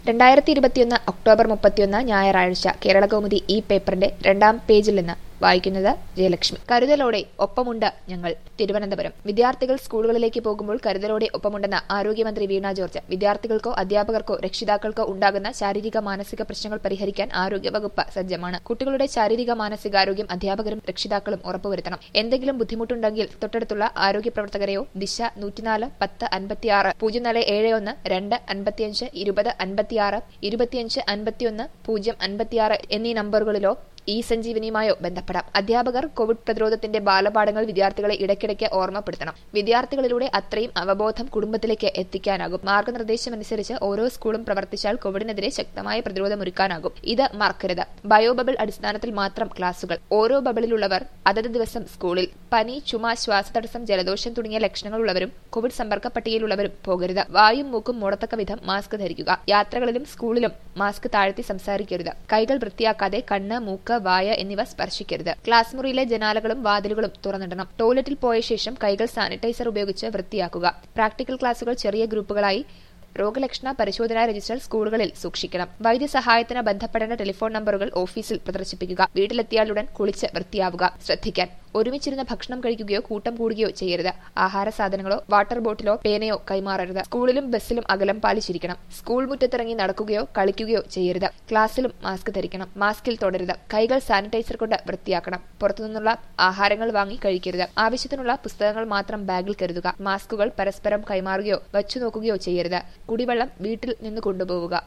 രണ്ടായിരത്തി ഇരുപത്തിയൊന്ന് ഒക്ടോബർ മുപ്പത്തിയൊന്ന് ഞായറാഴ്ച കേരളകൗമുദി ഈ പേപ്പറിന്റെ രണ്ടാം പേജിൽ നിന്ന് വായിക്കുന്നത് ജയലക്ഷ്മി കരുതലോടെ ഒപ്പമുണ്ട് ഞങ്ങൾ തിരുവനന്തപുരം വിദ്യാർത്ഥികൾ സ്കൂളുകളിലേക്ക് പോകുമ്പോൾ കരുതലോടെ ഒപ്പമുണ്ടെന്ന് ആരോഗ്യമന്ത്രി വീണ ജോർജ് വിദ്യാർത്ഥികൾക്കോ അധ്യാപകർക്കോ രക്ഷിതാക്കൾക്കോ ഉണ്ടാകുന്ന ശാരീരിക മാനസിക പ്രശ്നങ്ങൾ പരിഹരിക്കാൻ ആരോഗ്യവകുപ്പ് സജ്ജമാണ് കുട്ടികളുടെ ശാരീരിക മാനസികാരോഗ്യം അധ്യാപകരും രക്ഷിതാക്കളും ഉറപ്പുവരുത്തണം എന്തെങ്കിലും ബുദ്ധിമുട്ടുണ്ടെങ്കിൽ തൊട്ടടുത്തുള്ള ആരോഗ്യ പ്രവർത്തകരെയോ ദിശ നൂറ്റിനാല് പത്ത് അൻപത്തിയാറ് പൂജ്യം നാല് ഏഴ് ഒന്ന് രണ്ട് അൻപത്തിയഞ്ച് ഇരുപത് അൻപത്തിയാറ് ഇരുപത്തിയഞ്ച് അൻപത്തിയൊന്ന് പൂജ്യം അൻപത്തിയാറ് എന്നീ നമ്പറുകളിലോ ഇ സഞ്ജീവനിയുമായോ ബന്ധപ്പെടാം അധ്യാപകർ കോവിഡ് പ്രതിരോധത്തിന്റെ ബാലപാഠങ്ങൾ വിദ്യാർത്ഥികളെ ഇടയ്ക്കിടയ്ക്ക് ഓർമ്മപ്പെടുത്തണം വിദ്യാർത്ഥികളിലൂടെ അത്രയും അവബോധം കുടുംബത്തിലേക്ക് എത്തിക്കാനാകും മാർഗനിർദ്ദേശമനുസരിച്ച് ഓരോ സ്കൂളും പ്രവർത്തിച്ചാൽ കോവിഡിനെതിരെ ശക്തമായ പ്രതിരോധമൊരുക്കാനാകും ഇത് മറക്കരുത് ബയോ ബബിൾ അടിസ്ഥാനത്തിൽ മാത്രം ക്ലാസുകൾ ഓരോ ബബിളിലുള്ളവർ അതത് ദിവസം സ്കൂളിൽ പനി ചുമ ശ്വാസതടസ്സം ജലദോഷം തുടങ്ങിയ ലക്ഷണങ്ങളുള്ളവരും കോവിഡ് സമ്പർക്ക പട്ടികയിലുള്ളവരും പോകരുത് വായും മൂക്കും മൂടത്തക്ക വിധം മാസ്ക് ധരിക്കുക യാത്രകളിലും സ്കൂളിലും മാസ്ക് താഴ്ത്തി സംസാരിക്കരുത് കൈകൾ വൃത്തിയാക്കാതെ കണ്ണ് മൂക്ക് വായ എന്നിവ സ്പർശിക്കരുത് ക്ലാസ് മുറിയിലെ ജനാലകളും വാതിലുകളും തുറന്നിടണം ടോയ്ലറ്റിൽ പോയ ശേഷം കൈകൾ സാനിറ്റൈസർ ഉപയോഗിച്ച് വൃത്തിയാക്കുക പ്രാക്ടിക്കൽ ക്ലാസുകൾ ചെറിയ ഗ്രൂപ്പുകളായി രോഗലക്ഷണ പരിശോധനാ രജിസ്റ്റർ സ്കൂളുകളിൽ സൂക്ഷിക്കണം വൈദ്യസഹായത്തിന് ബന്ധപ്പെടേണ്ട ടെലിഫോൺ നമ്പറുകൾ ഓഫീസിൽ പ്രദർശിപ്പിക്കുക വീട്ടിലെത്തിയാലുടൻ കുളിച്ച് വൃത്തിയാവുക ശ്രദ്ധിക്കാൻ ഒരുമിച്ചിരുന്ന് ഭക്ഷണം കഴിക്കുകയോ കൂട്ടം കൂടുകയോ ചെയ്യരുത് ആഹാര സാധനങ്ങളോ വാട്ടർ ബോട്ടിലോ പേനയോ കൈമാറരുത് സ്കൂളിലും ബസ്സിലും അകലം പാലിച്ചിരിക്കണം സ്കൂൾ മുറ്റത്തിറങ്ങി നടക്കുകയോ കളിക്കുകയോ ചെയ്യരുത് ക്ലാസ്സിലും മാസ്ക് ധരിക്കണം മാസ്കിൽ തുടരുത് കൈകൾ സാനിറ്റൈസർ കൊണ്ട് വൃത്തിയാക്കണം പുറത്തുനിന്നുള്ള ആഹാരങ്ങൾ വാങ്ങി കഴിക്കരുത് ആവശ്യത്തിനുള്ള പുസ്തകങ്ങൾ മാത്രം ബാഗിൽ കരുതുക മാസ്കുകൾ പരസ്പരം കൈമാറുകയോ വച്ചു നോക്കുകയോ ചെയ്യരുത് കുടിവെള്ളം വീട്ടിൽ നിന്ന് കൊണ്ടുപോവുക